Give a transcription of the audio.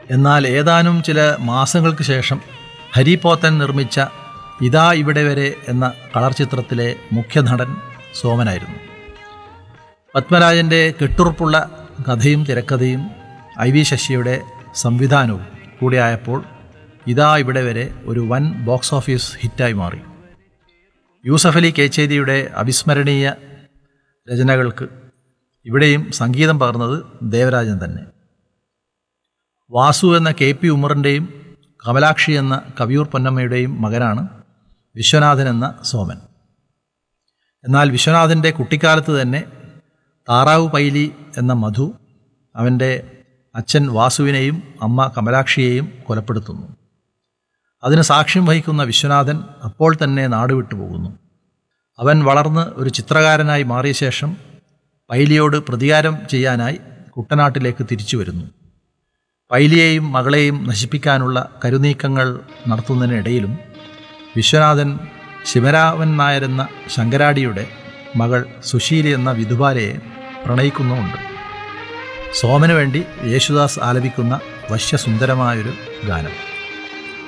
എന്നാൽ ഏതാനും ചില മാസങ്ങൾക്ക് ശേഷം ഹരിപോത്തൻ നിർമ്മിച്ച ഇതാ ഇവിടെ വരെ എന്ന കളർ ചിത്രത്തിലെ മുഖ്യനടൻ സോമനായിരുന്നു പത്മരാജൻ്റെ കെട്ടുറപ്പുള്ള കഥയും തിരക്കഥയും ഐ വി ശശിയുടെ സംവിധാനവും കൂടിയായപ്പോൾ ഇതാ ഇവിടെ വരെ ഒരു വൻ ബോക്സ് ഓഫീസ് ഹിറ്റായി മാറി യൂസഫ് അലി കേച്ചേരിയുടെ അവിസ്മരണീയ രചനകൾക്ക് ഇവിടെയും സംഗീതം പകർന്നത് ദേവരാജൻ തന്നെ വാസു എന്ന കെ പി ഉമറിൻ്റെയും കമലാക്ഷി എന്ന കവിയൂർ പൊന്നമ്മയുടെയും മകനാണ് വിശ്വനാഥൻ എന്ന സോമൻ എന്നാൽ വിശ്വനാഥൻ്റെ കുട്ടിക്കാലത്ത് തന്നെ താറാവ് പൈലി എന്ന മധു അവൻ്റെ അച്ഛൻ വാസുവിനെയും അമ്മ കമലാക്ഷിയെയും കൊലപ്പെടുത്തുന്നു അതിന് സാക്ഷ്യം വഹിക്കുന്ന വിശ്വനാഥൻ അപ്പോൾ തന്നെ നാട് വിട്ടുപോകുന്നു അവൻ വളർന്ന് ഒരു ചിത്രകാരനായി മാറിയ ശേഷം പൈലിയോട് പ്രതികാരം ചെയ്യാനായി കുട്ടനാട്ടിലേക്ക് തിരിച്ചു വരുന്നു പൈലിയെയും മകളെയും നശിപ്പിക്കാനുള്ള കരുനീക്കങ്ങൾ നടത്തുന്നതിനിടയിലും വിശ്വനാഥൻ ശിവരാമൻ നായരെന്ന ശങ്കരാടിയുടെ മകൾ സുശീലി എന്ന വിധുബാലയെ പ്രണയിക്കുന്നുമുണ്ട് സോമന് വേണ്ടി യേശുദാസ് ആലപിക്കുന്ന വശ്യസുന്ദരമായൊരു ഗാനം